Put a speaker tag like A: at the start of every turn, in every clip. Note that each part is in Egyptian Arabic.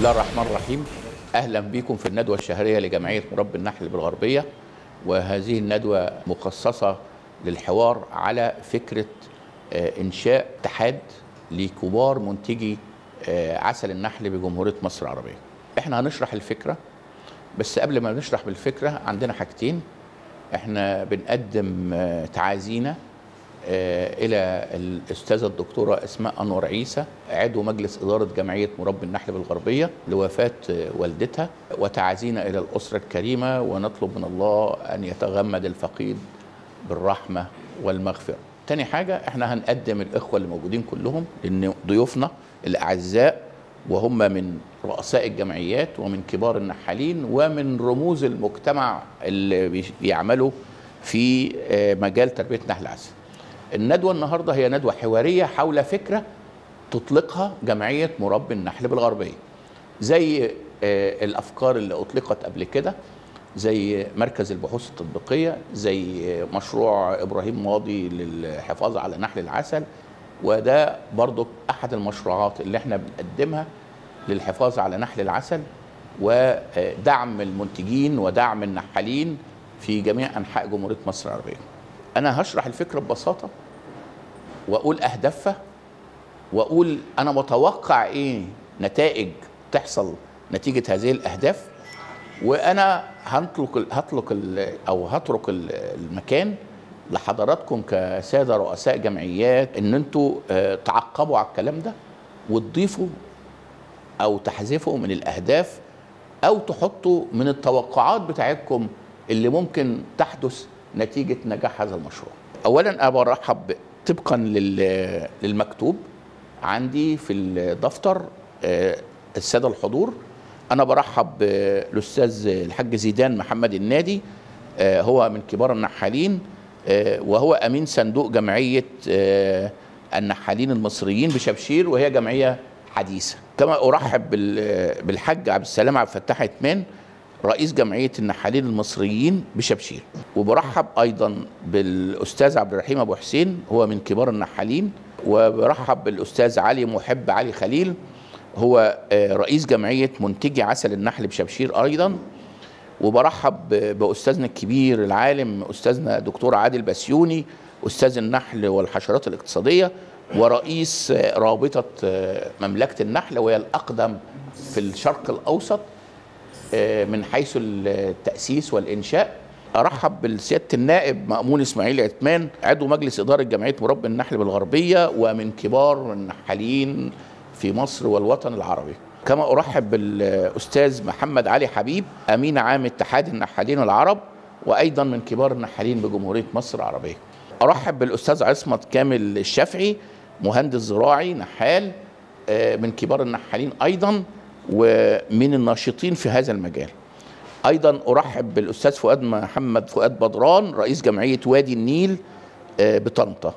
A: الله الرحمن الرحيم اهلا بكم في الندوه الشهريه لجمعيه مربي النحل بالغربيه وهذه الندوه مخصصه للحوار على فكره آه، انشاء اتحاد لكبار منتجي آه، عسل النحل بجمهوريه مصر العربيه. احنا هنشرح الفكره بس قبل ما نشرح بالفكره عندنا حاجتين احنا بنقدم آه، تعازينا آه، الى الاستاذه الدكتوره اسماء انور عيسى عضو مجلس اداره جمعيه مربي النحل بالغربيه لوفاه آه، والدتها وتعازينا الى الاسره الكريمه ونطلب من الله ان يتغمد الفقيد بالرحمه والمغفره. تاني حاجه احنا هنقدم الاخوه اللي موجودين كلهم لان ضيوفنا الاعزاء وهم من رؤساء الجمعيات ومن كبار النحالين ومن رموز المجتمع اللي بي- بيعملوا في آه، مجال تربيه نحل العسل. الندوه النهارده هي ندوه حواريه حول فكره تطلقها جمعيه مربي النحل بالغربيه. زي آه، الافكار اللي اطلقت قبل كده زي مركز البحوث التطبيقيه زي مشروع ابراهيم ماضي للحفاظ على نحل العسل وده برضو احد المشروعات اللي احنا بنقدمها للحفاظ على نحل العسل ودعم المنتجين ودعم النحالين في جميع انحاء جمهوريه مصر العربيه. انا هشرح الفكره ببساطه واقول اهدافها واقول انا متوقع ايه نتائج تحصل نتيجه هذه الاهداف وانا هنطلق ال- هطلق ال- او هترك ال- المكان لحضراتكم كساده رؤساء جمعيات ان انتوا آه، تعقبوا على الكلام ده وتضيفوا او تحذفوا من الاهداف او تحطوا من التوقعات بتاعتكم اللي ممكن تحدث نتيجه نجاح هذا المشروع. اولا انا برحب ب- طبقا لل- للمكتوب عندي في الدفتر آه، الساده الحضور انا برحب بالاستاذ الحاج زيدان محمد النادي آه، هو من كبار النحالين آه، وهو امين صندوق جمعيه آه، النحالين المصريين بشبشير وهي جمعيه حديثه كما ارحب بال- بالحاج عبد السلام عبد الفتاح عثمان رئيس جمعيه النحالين المصريين بشبشير وبرحب ايضا بالاستاذ عبد الرحيم ابو حسين هو من كبار النحالين وبرحب بالاستاذ علي محب علي خليل هو آه، رئيس جمعيه منتجي عسل النحل بشبشير ايضا وبرحب ب- باستاذنا الكبير العالم استاذنا دكتور عادل بسيوني استاذ النحل والحشرات الاقتصاديه ورئيس آه، رابطه آه، مملكه النحل وهي الاقدم في الشرق الاوسط آه، من حيث التاسيس والانشاء ارحب بالسياده النائب مامون اسماعيل عثمان عضو مجلس اداره جمعيه مربي النحل بالغربيه ومن كبار النحالين في مصر والوطن العربي كما ارحب بالاستاذ محمد علي حبيب امين عام اتحاد النحالين العرب وايضا من كبار النحالين بجمهوريه مصر العربيه ارحب بالاستاذ عصمت كامل الشافعي مهندس زراعي نحال آه، من كبار النحالين ايضا ومن الناشطين في هذا المجال ايضا ارحب بالاستاذ فؤاد محمد فؤاد بدران رئيس جمعيه وادي النيل آه، بطنطا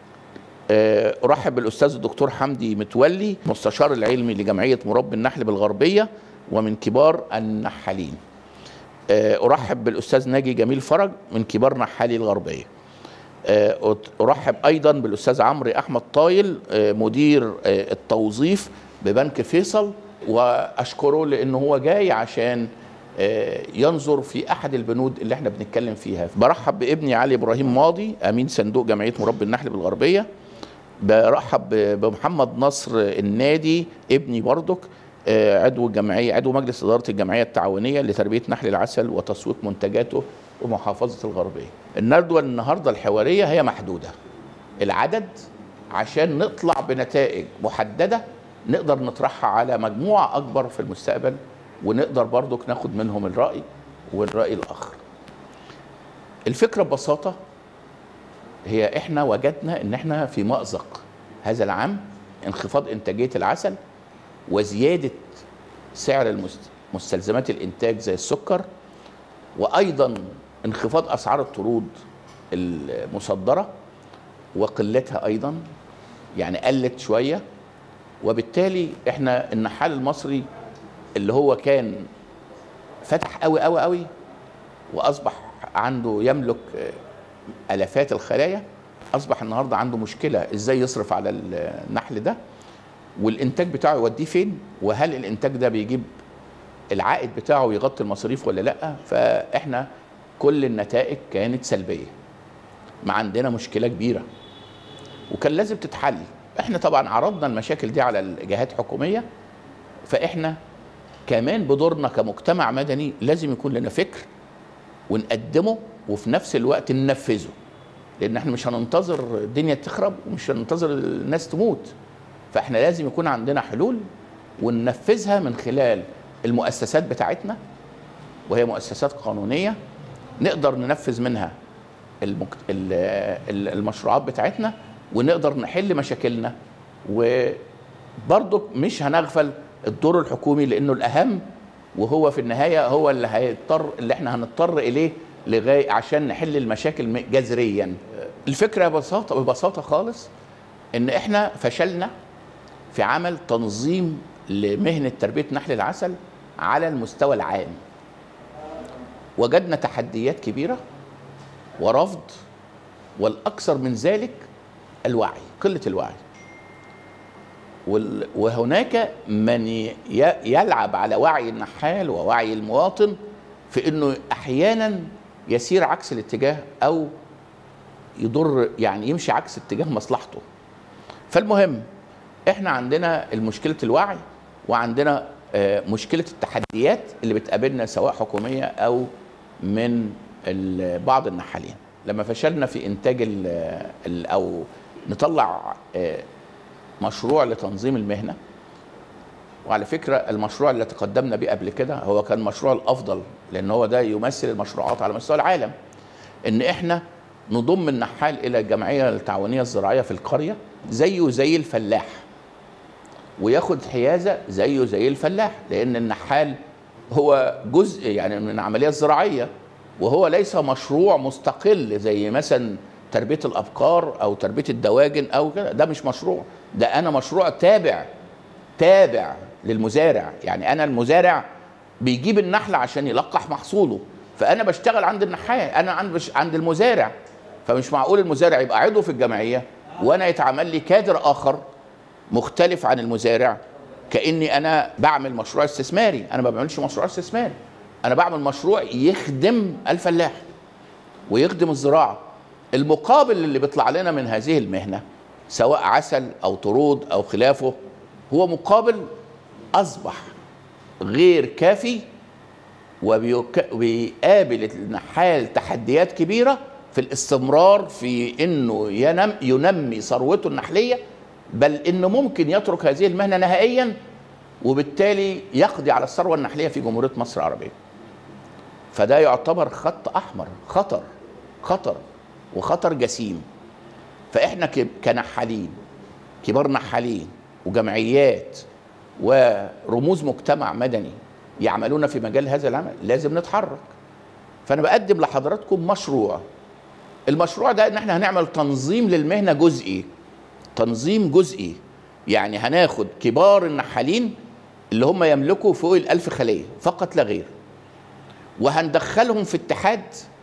A: آه، ارحب بالاستاذ الدكتور حمدي متولي مستشار العلمي لجمعيه مربي النحل بالغربيه ومن كبار النحالين آه، ارحب بالاستاذ ناجي جميل فرج من كبار نحالي الغربيه آه، ارحب ايضا بالاستاذ عمرو احمد طايل آه، مدير آه، التوظيف ببنك فيصل واشكره لانه هو جاي عشان آه، ينظر في احد البنود اللي احنا بنتكلم فيها برحب بابني علي ابراهيم ماضي امين صندوق جمعيه مربي النحل بالغربيه برحب ب- بمحمد نصر النادي ابني برضك آه، عضو الجمعيه عضو مجلس اداره الجمعيه التعاونيه لتربيه نحل العسل وتسويق منتجاته ومحافظه الغربيه. الندوه النهارده الحواريه هي محدوده. العدد عشان نطلع بنتائج محدده نقدر نطرحها على مجموعه اكبر في المستقبل ونقدر برضك ناخد منهم الراي والراي الاخر. الفكره ببساطه هي احنا وجدنا ان احنا في مأزق هذا العام انخفاض انتاجيه العسل وزياده سعر المست- مستلزمات الانتاج زي السكر وايضا انخفاض اسعار الطرود المصدره وقلتها ايضا يعني قلت شويه وبالتالي احنا النحال المصري اللي هو كان فتح قوي قوي قوي واصبح عنده يملك آه، الافات الخلايا اصبح النهارده عنده مشكله ازاي يصرف على النحل ده والانتاج بتاعه يوديه فين وهل الانتاج ده بيجيب العائد بتاعه يغطي المصاريف ولا لا فاحنا كل النتائج كانت سلبيه ما عندنا مشكله كبيره وكان لازم تتحل احنا طبعا عرضنا المشاكل دي على الجهات الحكوميه فاحنا كمان بدورنا كمجتمع مدني لازم يكون لنا فكر ونقدمه وفي نفس الوقت ننفذه لان احنا مش هننتظر الدنيا تخرب ومش هننتظر الناس تموت فاحنا لازم يكون عندنا حلول وننفذها من خلال المؤسسات بتاعتنا وهي مؤسسات قانونيه نقدر ننفذ منها المكت... المشروعات بتاعتنا ونقدر نحل مشاكلنا وبرضه مش هنغفل الدور الحكومي لانه الاهم وهو في النهايه هو اللي هيضطر اللي احنا هنضطر اليه لغايه عشان نحل المشاكل جذريا الفكره ببساطه ببساطه خالص ان احنا فشلنا في عمل تنظيم لمهنه تربيه نحل العسل على المستوى العام وجدنا تحديات كبيره ورفض والاكثر من ذلك الوعي قله الوعي وهناك من يلعب على وعي النحال ووعي المواطن في انه احيانا يسير عكس الاتجاه او يضر يعني يمشي عكس اتجاه مصلحته فالمهم احنا عندنا مشكله الوعي وعندنا مشكله التحديات اللي بتقابلنا سواء حكوميه او من بعض النحالين لما فشلنا في انتاج ال ال او نطلع مشروع لتنظيم المهنه وعلى فكره المشروع اللي تقدمنا بيه قبل كده هو كان مشروع الافضل لان هو ده يمثل المشروعات على مستوى العالم ان احنا نضم النحال الى الجمعيه التعاونيه الزراعيه في القريه زيه زي الفلاح وياخد حيازه زيه زي الفلاح لان النحال هو جزء يعني من العمليه الزراعيه وهو ليس مشروع مستقل زي مثلا تربيه الابقار او تربيه الدواجن او كده ده مش مشروع ده انا مشروع تابع تابع للمزارع يعني انا المزارع بيجيب النحل عشان يلقح محصوله فانا بشتغل عند النحال انا عند عند المزارع فمش معقول المزارع يبقى عضو في الجمعيه وانا يتعمل لي كادر اخر مختلف عن المزارع كاني انا بعمل مشروع استثماري انا ما بعملش مشروع استثماري انا بعمل مشروع يخدم الفلاح ويخدم الزراعه المقابل اللي بيطلع لنا من هذه المهنه سواء عسل او طرود او خلافه هو مقابل اصبح غير كافي وبيقابل النحال تحديات كبيره في الاستمرار في انه ينم ينمي ثروته النحليه بل انه ممكن يترك هذه المهنه نهائيا وبالتالي يقضي على الثروه النحليه في جمهوريه مصر العربيه. فده يعتبر خط احمر خطر خطر وخطر جسيم. فاحنا كنحالين كبار نحالين وجمعيات ورموز مجتمع مدني يعملون في مجال هذا العمل لازم نتحرك. فانا بقدم لحضراتكم مشروع المشروع ده ان احنا هنعمل تنظيم للمهنه جزئي تنظيم جزئي يعني هناخد كبار النحالين اللي هم يملكوا فوق الألف خلية فقط لا غير وهندخلهم في اتحاد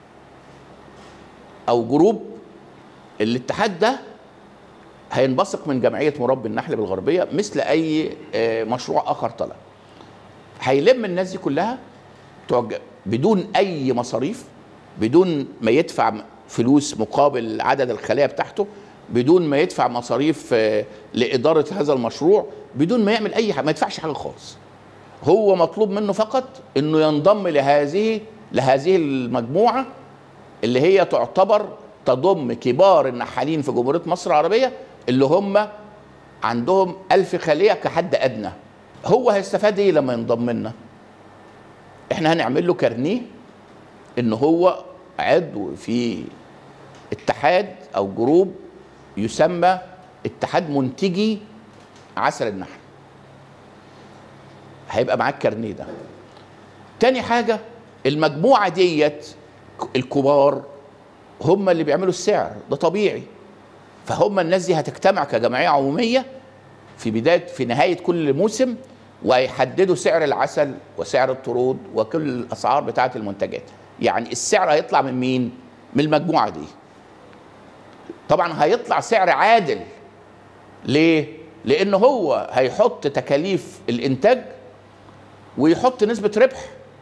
A: أو جروب الاتحاد ده هينبثق من جمعية مربي النحل بالغربية مثل أي مشروع آخر طلع هيلم الناس دي كلها بدون أي مصاريف بدون ما يدفع فلوس مقابل عدد الخلايا بتاعته بدون ما يدفع مصاريف لإدارة هذا المشروع بدون ما يعمل أي حاجة ما يدفعش حاجة خالص هو مطلوب منه فقط أنه ينضم لهذه لهذه المجموعة اللي هي تعتبر تضم كبار النحالين في جمهورية مصر العربية اللي هم عندهم ألف خلية كحد أدنى هو هيستفاد ايه لما ينضم لنا احنا هنعمل له كارنيه ان هو عضو في اتحاد او جروب يسمى اتحاد منتجي عسل النحل هيبقى معاك الكارنيه ده تاني حاجه المجموعه ديت الكبار هم اللي بيعملوا السعر ده طبيعي فهم الناس دي هتجتمع كجمعيه عموميه في بدايه في نهايه كل موسم وهيحددوا سعر العسل وسعر الطرود وكل الاسعار بتاعه المنتجات يعني السعر هيطلع من مين من المجموعه دي طبعا هيطلع سعر عادل ليه لان هو هيحط تكاليف الانتاج ويحط نسبه ربح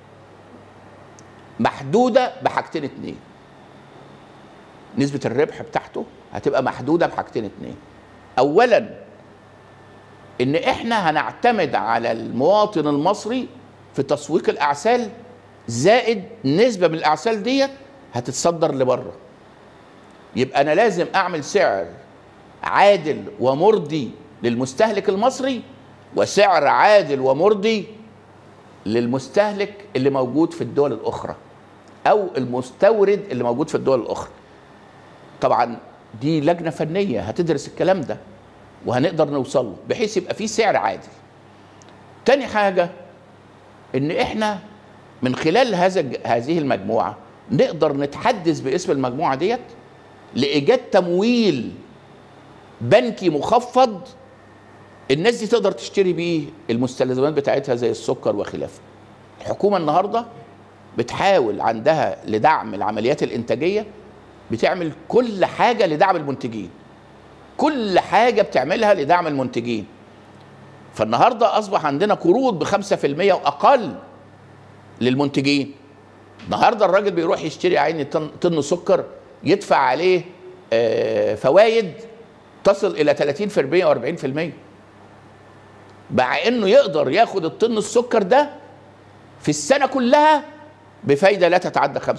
A: محدوده بحاجتين اتنين نسبه الربح بتاعته هتبقى محدوده بحاجتين اتنين اولا ان احنا هنعتمد على المواطن المصري في تسويق الاعسال زائد نسبه من الاعسال ديت هتتصدر لبره يبقى انا لازم اعمل سعر عادل ومرضي للمستهلك المصري وسعر عادل ومرضي للمستهلك اللي موجود في الدول الاخرى او المستورد اللي موجود في الدول الاخرى طبعا دي لجنه فنيه هتدرس الكلام ده وهنقدر نوصل له بحيث يبقى في سعر عادل تاني حاجه ان احنا من خلال هذا هذه المجموعه نقدر نتحدث باسم المجموعه ديت لايجاد تمويل بنكي مخفض الناس دي تقدر تشتري بيه المستلزمات بتاعتها زي السكر وخلافه الحكومه النهارده بتحاول عندها لدعم العمليات الانتاجيه بتعمل كل حاجه لدعم المنتجين كل حاجه بتعملها لدعم المنتجين فالنهارده اصبح عندنا قروض ب 5% واقل للمنتجين النهارده الراجل بيروح يشتري عين طن, طن سكر يدفع عليه آه، فوائد تصل الى 30% و40% مع انه يقدر ياخد الطن السكر ده في السنه كلها بفايده لا تتعدى 5%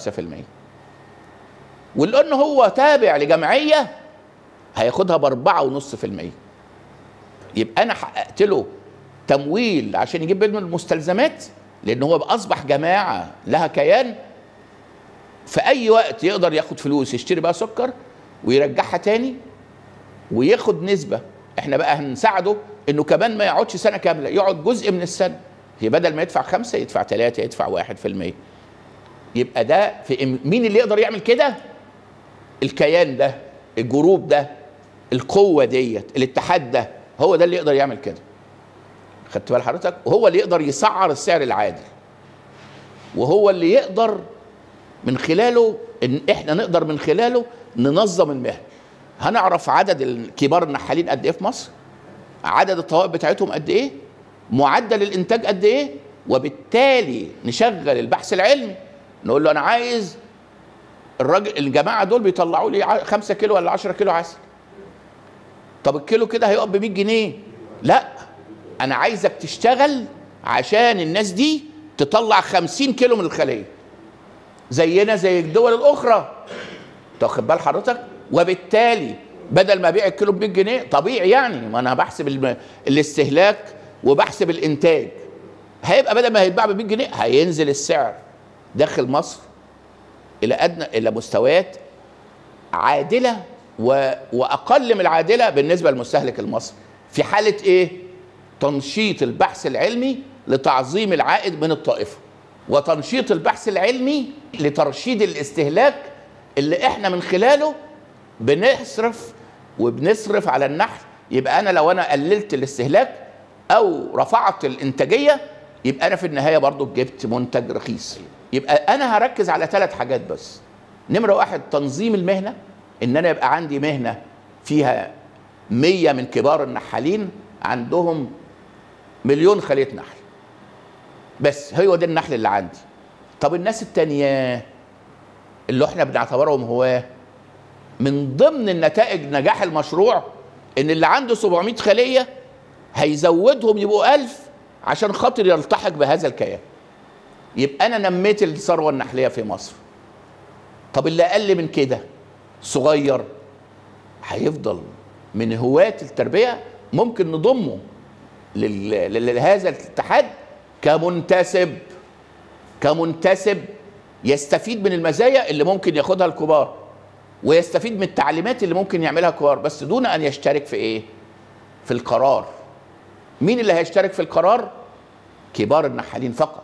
A: ولان هو تابع لجمعيه هياخدها ب 4.5% يبقى انا حققت له تمويل عشان يجيب منه المستلزمات لان هو اصبح جماعه لها كيان في اي وقت يقدر ياخد فلوس يشتري بقى سكر ويرجعها تاني وياخد نسبه احنا بقى هنساعده انه كمان ما يقعدش سنه كامله يقعد جزء من السنه هي بدل ما يدفع خمسه يدفع ثلاثه يدفع واحد في المية يبقى ده في مين اللي يقدر يعمل كده؟ الكيان ده الجروب ده القوه ديت الاتحاد ده هو ده اللي يقدر يعمل كده خدت بال حضرتك وهو اللي يقدر يسعر السعر العادل وهو اللي يقدر من خلاله ان احنا نقدر من خلاله ننظم المهنه هنعرف عدد كبار النحالين قد ايه في مصر عدد الطوائف بتاعتهم قد ايه معدل الانتاج قد ايه وبالتالي نشغل البحث العلمي نقول له انا عايز الراجل الجماعه دول بيطلعوا لي 5 كيلو ولا 10 كيلو عسل طب الكيلو كده هيقف ب 100 جنيه لا انا عايزك تشتغل عشان الناس دي تطلع 50 كيلو من الخليه زينا زي الدول الاخرى تاخد بال حضرتك وبالتالي بدل ما ابيع الكيلو ب 100 جنيه طبيعي يعني ما انا بحسب الم... الاستهلاك وبحسب الانتاج هيبقى بدل ما هيتباع ب 100 جنيه هينزل السعر داخل مصر الى ادنى الى مستويات عادله و... واقل من العادله بالنسبه للمستهلك المصري في حاله ايه تنشيط البحث العلمي لتعظيم العائد من الطائفه وتنشيط البحث العلمي لترشيد الاستهلاك اللي احنا من خلاله بنصرف وبنصرف على النحل يبقى انا لو انا قللت الاستهلاك او رفعت الانتاجيه يبقى انا في النهايه برضو جبت منتج رخيص يبقى انا هركز على ثلاث حاجات بس نمره واحد تنظيم المهنه ان انا يبقى عندي مهنه فيها مية من كبار النحالين عندهم مليون خليه نحل بس هو ده النحل اللي عندي طب الناس التانية اللي احنا بنعتبرهم هواه من ضمن النتائج نجاح المشروع ان اللي عنده 700 خليه هيزودهم يبقوا 1000 عشان خاطر يلتحق بهذا الكيان يبقى انا نميت الثروه النحليه في مصر طب اللي اقل من كده صغير هيفضل من هواة التربيه ممكن نضمه لهذا الاتحاد كمنتسب كمنتسب يستفيد من المزايا اللي ممكن ياخدها الكبار ويستفيد من التعليمات اللي ممكن يعملها الكبار بس دون ان يشترك في ايه في القرار مين اللي هيشترك في القرار كبار النحالين فقط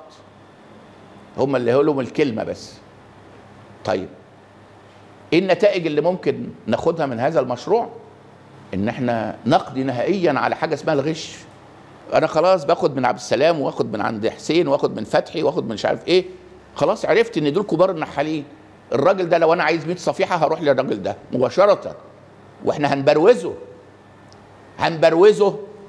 A: هم اللي لهم الكلمة بس طيب ايه النتائج اللي ممكن ناخدها من هذا المشروع ان احنا نقضي نهائيا على حاجه اسمها الغش انا خلاص باخد من عبد السلام واخد من عند حسين واخد من فتحي واخد من مش عارف ايه خلاص عرفت ان دول كبار النحالين الراجل ده لو انا عايز 100 صفيحه هروح للراجل ده مباشره واحنا هنبروزه هنبروزه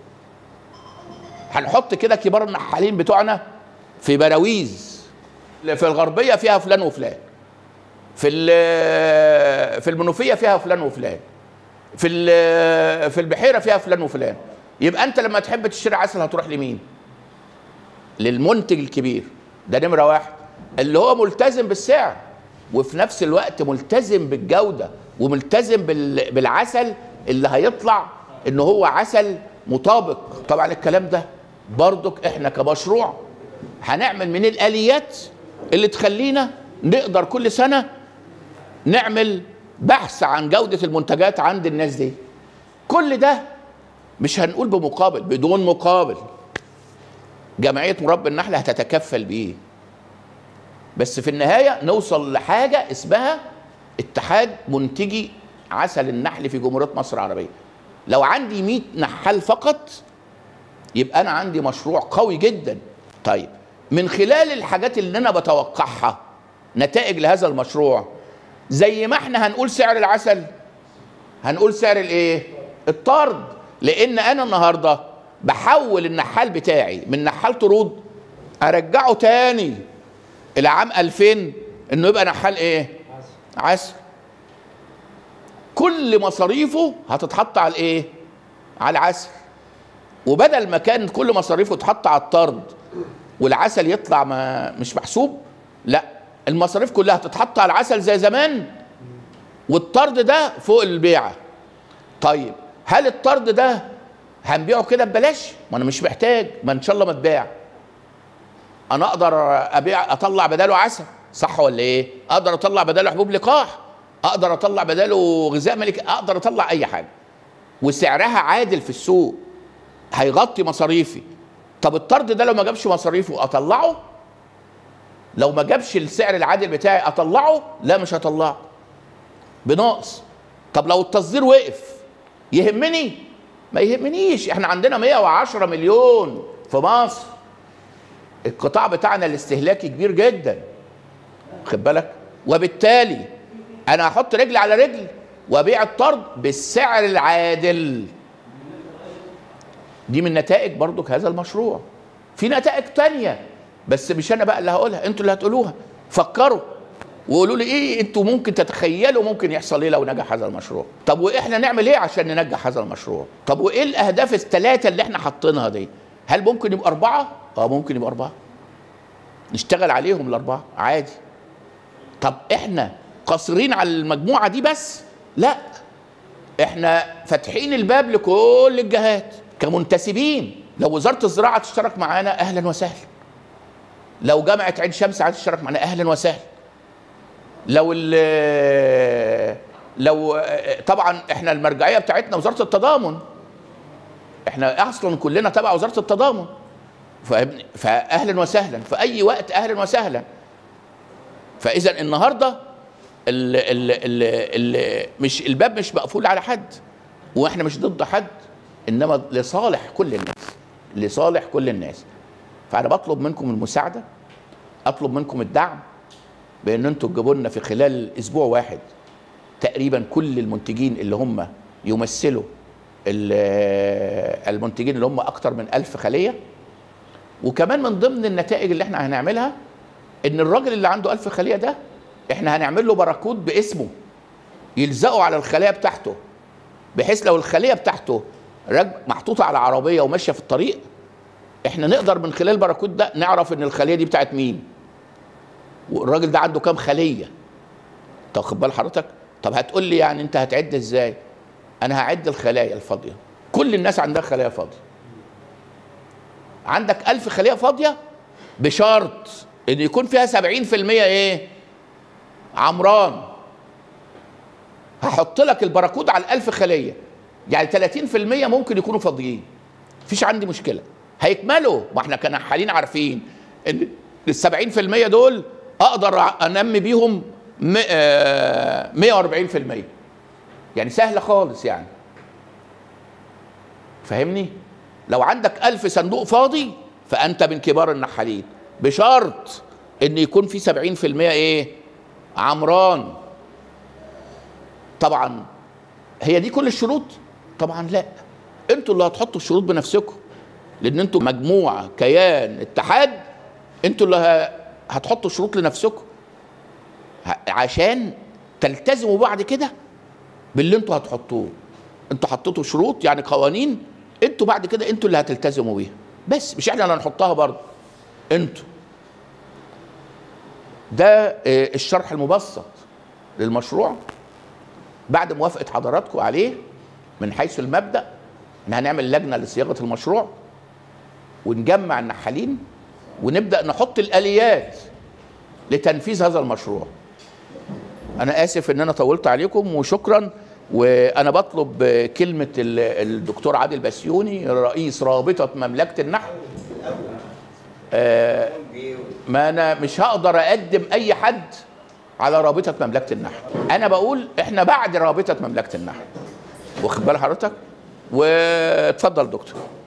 A: هنحط كده كبار النحالين بتوعنا في براويز في الغربيه فيها فلان وفلان في ال- في المنوفيه فيها فلان وفلان في ال- في البحيره فيها فلان وفلان يبقى انت لما تحب تشتري عسل هتروح لمين للمنتج الكبير ده نمره واحد اللي هو ملتزم بالسعر وفي نفس الوقت ملتزم بالجوده وملتزم بال- بالعسل اللي هيطلع ان هو عسل مطابق طبعا الكلام ده برضك احنا كمشروع هنعمل من الاليات اللي تخلينا نقدر كل سنه نعمل بحث عن جوده المنتجات عند الناس دي كل ده مش هنقول بمقابل بدون مقابل جمعيه مربي النحل هتتكفل بيه بس في النهايه نوصل لحاجه اسمها اتحاد منتجي عسل النحل في جمهوريه مصر العربيه لو عندي 100 نحال فقط يبقى انا عندي مشروع قوي جدا طيب من خلال الحاجات اللي انا بتوقعها نتائج لهذا المشروع زي ما احنا هنقول سعر العسل هنقول سعر الايه الطرد لان انا النهارده بحول النحال بتاعي من نحال طرود ارجعه تاني الى عام 2000 انه يبقى نحال ايه عسل كل مصاريفه هتتحط على الايه على العسل وبدل ما كان كل مصاريفه تتحط على الطرد والعسل يطلع ما مش محسوب لا المصاريف كلها تتحط على العسل زي زمان والطرد ده فوق البيعه طيب هل الطرد ده هنبيعه كده ببلاش ما انا مش محتاج ما ان شاء الله ما اتباع انا اقدر ابيع اطلع بداله عسل صح ولا ايه اقدر اطلع بداله حبوب لقاح اقدر اطلع بداله غذاء ملك اقدر اطلع اي حاجه وسعرها عادل في السوق هيغطي مصاريفي طب الطرد ده لو ما جابش مصاريفه اطلعه لو ما جابش السعر العادل بتاعي اطلعه لا مش هطلعه بنقص طب لو التصدير وقف يهمني ما يهمنيش احنا عندنا 110 مليون في مصر القطاع بتاعنا الاستهلاكي كبير جدا خد بالك وبالتالي انا هحط رجل على رجل وابيع الطرد بالسعر العادل دي من نتائج برضك هذا المشروع في نتائج تانية بس مش انا بقى اللي هقولها انتوا اللي هتقولوها فكروا وقولوا لي ايه انتوا ممكن تتخيلوا ممكن يحصل ايه لو نجح هذا المشروع طب واحنا نعمل ايه عشان ننجح هذا المشروع طب وايه الاهداف الثلاثه اللي احنا حاطينها دي هل ممكن يبقى اربعه اه ممكن يبقى اربعه نشتغل عليهم الاربعه عادي طب احنا قاصرين على المجموعه دي بس لا احنا فاتحين الباب لكل الجهات كمنتسبين لو وزاره الزراعه تشترك معانا اهلا وسهلا لو جامعه عين شمس عايز تشترك معانا اهلا وسهلا لو ال لو طبعا احنا المرجعيه بتاعتنا وزاره التضامن احنا اصلا كلنا تبع وزاره التضامن فاهمني؟ فاهلا وسهلا في اي وقت اهلا وسهلا فاذا النهارده ال ال ال ال مش الباب مش مقفول على حد واحنا مش ضد حد انما لصالح كل الناس لصالح كل الناس فانا بطلب منكم المساعده اطلب منكم الدعم بان انتوا تجيبوا لنا في خلال اسبوع واحد تقريبا كل المنتجين اللي هم يمثلوا ال- المنتجين اللي هم اكتر من ألف خليه وكمان من ضمن النتائج اللي احنا هنعملها ان الراجل اللي عنده ألف خليه ده احنا هنعمل له باركود باسمه يلزقه على الخليه بتاعته بحيث لو الخليه بتاعته راك- محطوطه على عربيه وماشيه في الطريق احنا نقدر من خلال الباركود ده نعرف ان الخليه دي بتاعت مين والراجل ده عنده كام خليه طب خد بال حضرتك طب هتقول لي يعني انت هتعد ازاي انا هعد الخلايا الفاضيه كل الناس عندها خلايا فاضيه عندك ألف خلية فاضية بشرط ان يكون فيها سبعين في المية ايه عمران هحط لك الباركود على الألف خلية يعني 30% ممكن يكونوا فاضيين مفيش عندي مشكلة هيكملوا ما احنا كنحالين عارفين ان ال 70% دول اقدر انمي بيهم م- آه، 140% يعني سهلة خالص يعني فاهمني لو عندك ألف صندوق فاضي فأنت من كبار النحالين بشرط إن يكون في 70% إيه عمران طبعا هي دي كل الشروط طبعا لا انتوا اللي هتحطوا الشروط بنفسكم لان انتوا مجموعه كيان اتحاد انتوا اللي ه- هتحطوا شروط لنفسكم ه- عشان تلتزموا بعد كده باللي انتوا هتحطوه انتوا حطيتوا شروط يعني قوانين انتوا بعد كده انتوا اللي هتلتزموا بيها بس مش احنا اللي هنحطها برضه انتوا ده آه، الشرح المبسط للمشروع بعد موافقه حضراتكم عليه من حيث المبدا ان هنعمل لجنه لصياغه المشروع ونجمع النحالين ونبدا نحط الاليات لتنفيذ هذا المشروع انا اسف ان انا طولت عليكم وشكرا وانا بطلب كلمه ال- الدكتور عادل بسيوني رئيس رابطه مملكه النحل آه، ما انا مش هقدر اقدم اي حد على رابطه مملكه النحل انا بقول احنا بعد رابطه مملكه النحل واخد بال حضرتك واتفضل دكتور